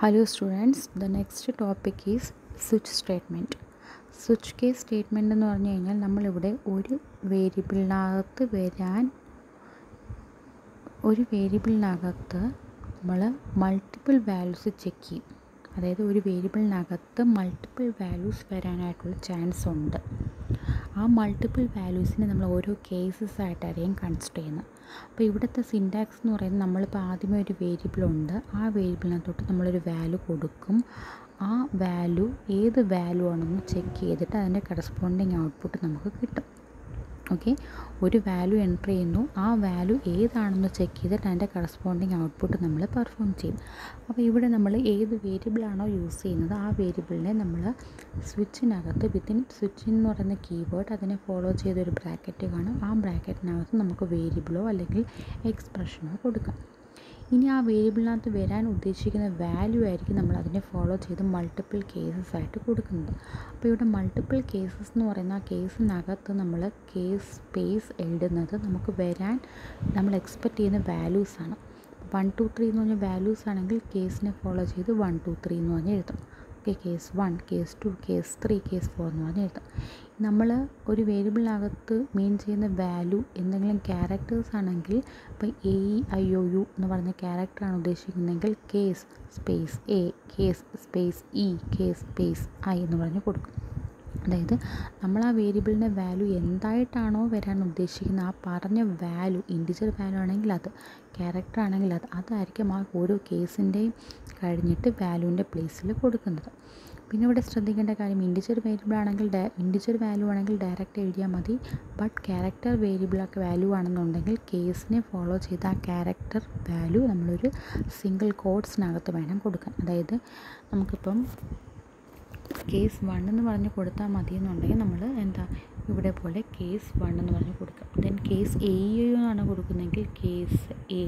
Hello students, the next topic is switch statement. Switch case statement എന്ന് പറഞ്ഞു കഴിഞ്ഞാൽ നമ്മളിവിടെ ഒരു വേരിയബിളിനകത്ത് വരാൻ ഒരു വേരിയബിളിനകത്ത് നമ്മൾ മൾട്ടിപ്പിൾ വാല്യൂസ് ചെക്ക് ചെയ്യും അതായത് ഒരു വേരിയബിളിനകത്ത് മൾട്ടിപ്പിൾ വാല്യൂസ് വരാനായിട്ടുള്ള ചാൻസ് ഉണ്ട് ആ മൾട്ടിപ്പിൾ വാല്യൂസിനെ നമ്മൾ ഓരോ കേസസ് ആയിട്ടായിരിക്കും കൺസിഡർ ചെയ്യുന്നത് അപ്പോൾ ഇവിടുത്തെ സിൻറ്റാക്സ് എന്ന് പറയുന്നത് നമ്മളിപ്പോൾ ആദ്യമേ ഒരു വേരിയബിൾ ഉണ്ട് ആ വേരിയബിളിനകത്തോട്ട് നമ്മളൊരു വാല്യൂ കൊടുക്കും ആ വാല്യൂ ഏത് വാല്യൂ ആണെന്ന് ചെക്ക് ചെയ്തിട്ട് അതിൻ്റെ കറസ്പോണ്ടിങ് ഔട്ട്പുട്ട് നമുക്ക് കിട്ടും ഓക്കെ ഒരു വാല്യൂ എൻ്റർ ചെയ്യുന്നു ആ വാല്യൂ ഏതാണെന്ന് ചെക്ക് ചെയ്തിട്ട് അതിൻ്റെ കറസ്പോണ്ടിങ് ഔട്ട്പുട്ട് നമ്മൾ പെർഫോം ചെയ്യും അപ്പോൾ ഇവിടെ നമ്മൾ ഏത് വേരിയബിളാണോ യൂസ് ചെയ്യുന്നത് ആ വേരിയബിളിനെ നമ്മൾ സ്വിച്ചിനകത്ത് വിത്തിൻ സ്വിച്ച് എന്ന് പറയുന്ന കീവേഡ് അതിനെ ഫോളോ ചെയ്തൊരു ബ്രാക്കറ്റ് കാണും ആ ബ്രാക്കറ്റിനകത്ത് നമുക്ക് വേരിയബിളോ അല്ലെങ്കിൽ എക്സ്പ്രഷനോ കൊടുക്കാം ഇനി ആ വേരിയബിളിനകത്ത് വരാൻ ഉദ്ദേശിക്കുന്ന വാല്യൂ ആയിരിക്കും നമ്മൾ അതിനെ ഫോളോ ചെയ്ത് മൾട്ടിപ്പിൾ കേസസ് ആയിട്ട് കൊടുക്കുന്നത് അപ്പോൾ ഇവിടെ മൾട്ടിപ്പിൾ കേസസ് എന്ന് പറയുന്ന ആ കേസിനകത്ത് നമ്മൾ കേസ് സ്പേസ് എഴുതുന്നത് നമുക്ക് വരാൻ നമ്മൾ എക്സ്പെക്റ്റ് ചെയ്യുന്ന വാല്യൂസാണ് വൺ ടു ത്രീ എന്ന് പറഞ്ഞ വാല്യൂസ് ആണെങ്കിൽ കേസിനെ ഫോളോ ചെയ്ത് വൺ ടു ത്രീ എന്ന് പറഞ്ഞ് എഴുതും okay case one case two case three case four എന്ന് പറഞ്ഞ് എഴുതാം നമ്മൾ ഒരു വേരിയബിളിനകത്ത് മെയിൻ ചെയ്യുന്ന വാല്യൂ എന്തെങ്കിലും ക്യാരക്ടേഴ്സ് ആണെങ്കിൽ ഇപ്പോൾ എ ഐ ഒ യു എന്ന് പറയുന്ന ക്യാരക്ടറാണ് ഉദ്ദേശിക്കുന്നതെങ്കിൽ case space A case space E case space I എന്ന് പറഞ്ഞ് കൊടുക്കും അതായത് നമ്മൾ ആ വേരിയബിളിൻ്റെ വാല്യൂ എന്തായിട്ടാണോ വരാൻ ഉദ്ദേശിക്കുന്നത് ആ പറഞ്ഞ വാല്യൂ ഇൻഡിജർ വാല്യൂ ആണെങ്കിൽ അത് ക്യാരക്ടർ ആണെങ്കിൽ അത് അതായിരിക്കും ആ ഓരോ കേസിൻ്റെയും കഴിഞ്ഞിട്ട് വാല്യൂവിൻ്റെ പ്ലേസിൽ കൊടുക്കുന്നത് പിന്നെ ഇവിടെ ശ്രദ്ധിക്കേണ്ട കാര്യം ഇൻഡിജർ വേരിയബിൾ ആണെങ്കിൽ ഇൻഡിജർ വാല്യൂ ആണെങ്കിൽ ഡയറക്റ്റ് എഴുതിയാൽ മതി ബട്ട് ക്യാരക്ടർ വേരിയബിളൊക്കെ വാല്യൂ ആണെന്നുണ്ടെങ്കിൽ കേസിനെ ഫോളോ ചെയ്ത് ആ ക്യാരക്ടർ വാല്യൂ നമ്മളൊരു സിംഗിൾ കോഡ്സിനകത്ത് വേണം കൊടുക്കാൻ അതായത് നമുക്കിപ്പം കേസ് വൺ എന്ന് പറഞ്ഞ് കൊടുത്താൽ മതി എന്നുണ്ടെങ്കിൽ നമ്മൾ എന്താ ഇവിടെ പോലെ കേസ് വൺ എന്ന് പറഞ്ഞ് കൊടുക്കുക ദെൻ കേസ് എ എന്നാണ് കൊടുക്കുന്നതെങ്കിൽ കേസ് എ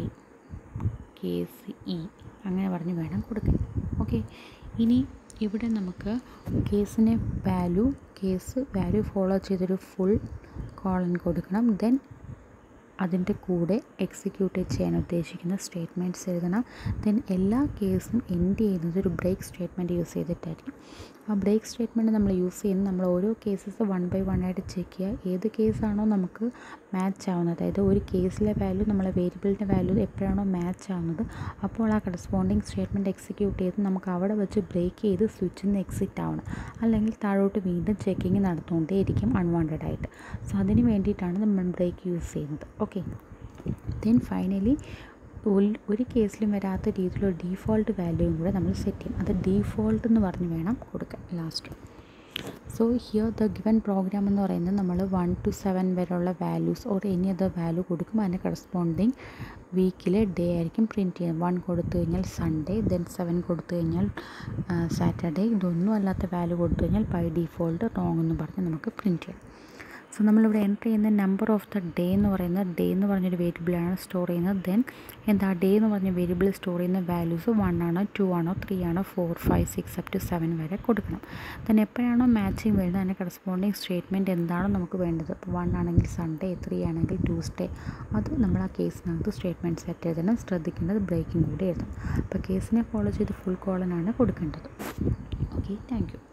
കേസ് ഇ അങ്ങനെ പറഞ്ഞ് വേണം കൊടുക്കാൻ ഓക്കെ ഇനി ഇവിടെ നമുക്ക് കേസിനെ വാല്യൂ കേസ് വാല്യൂ ഫോളോ ചെയ്തൊരു ഫുൾ കോളൻ കൊടുക്കണം ദെൻ അതിൻ്റെ കൂടെ എക്സിക്യൂട്ട് ചെയ്യാൻ ഉദ്ദേശിക്കുന്ന സ്റ്റേറ്റ്മെൻറ്റ്സ് എഴുതണം ദെൻ എല്ലാ കേസും എൻഡ് ചെയ്യുന്നത് ഒരു ബ്രേക്ക് സ്റ്റേറ്റ്മെൻറ്റ് യൂസ് ചെയ്തിട്ടായിരിക്കും ആ ബ്രേക്ക് സ്റ്റേറ്റ്മെൻറ്റ് നമ്മൾ യൂസ് ചെയ്യുന്നത് നമ്മൾ ഓരോ കേസസ് വൺ ബൈ വൺ ആയിട്ട് ചെക്ക് ചെയ്യുക ഏത് കേസാണോ നമുക്ക് മാച്ച് ആവുന്നത് അതായത് ഒരു കേസിലെ വാല്യൂ നമ്മളെ വേരിയബിളിൻ്റെ വാല്യൂ എപ്പോഴാണോ മാച്ച് ആവുന്നത് അപ്പോൾ ആ കറസ്പോണ്ടിങ് സ്റ്റേറ്റ്മെൻറ്റ് എക്സിക്യൂട്ട് ചെയ്ത് നമുക്ക് അവിടെ വെച്ച് ബ്രേക്ക് ചെയ്ത് സ്വിച്ചിൽ നിന്ന് എക്സിറ്റ് ആവണം അല്ലെങ്കിൽ താഴോട്ട് വീണ്ടും ചെക്കിങ് നടത്തുകൊണ്ടേയിരിക്കും അൺവാണ്ടഡ് ആയിട്ട് സോ അതിന് വേണ്ടിയിട്ടാണ് നമ്മൾ ബ്രേക്ക് യൂസ് ചെയ്യുന്നത് ഓക്കെ ദെൻ ഫൈനലി ഒരു കേസിലും വരാത്ത രീതിയിലുള്ള ഡീഫോൾട്ട് വാല്യൂയും കൂടെ നമ്മൾ സെറ്റ് ചെയ്യും അത് ഡീഫോൾട്ട് എന്ന് പറഞ്ഞ് വേണം കൊടുക്കാൻ last so here the given program എന്ന് പറയുന്നത് നമ്മൾ വൺ ടു സെവൻ വരെയുള്ള values or any other value കൊടുക്കും അതിന് കറസ്പോണ്ടിങ് വീക്കിലെ ഡേ ആയിരിക്കും പ്രിൻറ്റ് ചെയ്യുന്നത് വൺ കൊടുത്തു കഴിഞ്ഞാൽ സൺഡേ ദെൻ സെവൻ കൊടുത്തു കഴിഞ്ഞാൽ സാറ്റർഡേ ഇതൊന്നും അല്ലാത്ത വാല്യൂ കൊടുത്തു കഴിഞ്ഞാൽ ബൈ ഡീഫോൾട്ട് റോങ് എന്ന് പറഞ്ഞ് നമുക്ക് പ്രിൻറ്റ് ചെയ്യാം സോ നമ്മളിവിടെ എൻ്റർ ചെയ്യുന്ന നമ്പർ ഓഫ് ദ ഡേ എന്ന് പറയുന്നത് ഡേ എന്ന് പറഞ്ഞൊരു വേരിയബിളാണ് സ്റ്റോർ ചെയ്യുന്നത് ദെൻ എന്താ ഡേ എന്ന് പറഞ്ഞ വേരിയബിൾ സ്റ്റോർ ചെയ്യുന്ന വാല്യൂസ് വൺ ആണോ ടു ആണോ ത്രീ ആണോ four five six up to seven വരെ കൊടുക്കണം ദെൻ എപ്പോഴാണോ മാച്ചിങ് വരുന്നത് അതിൻ്റെ കറസ്പോണ്ടിങ് സ്റ്റേറ്റ്മെൻറ്റ് എന്താണോ നമുക്ക് വേണ്ടത് ഇപ്പോൾ വൺ ആണെങ്കിൽ സൺഡേ ത്രീ ആണെങ്കിൽ ട്യൂസ്ഡേ അത് നമ്മൾ ആ കേസിനകത്ത് സ്റ്റേറ്റ്മെൻറ്റ് സെറ്റ് ചെയ്തതിന് ശ്രദ്ധിക്കേണ്ടത് ബ്രേക്കിംഗ് കൂടി എഴുതണം അപ്പോൾ കേസിനെ ഫോളോ ചെയ്ത് ഫുൾ കോളനാണ് കൊടുക്കേണ്ടത് ഓക്കെ താങ്ക് യു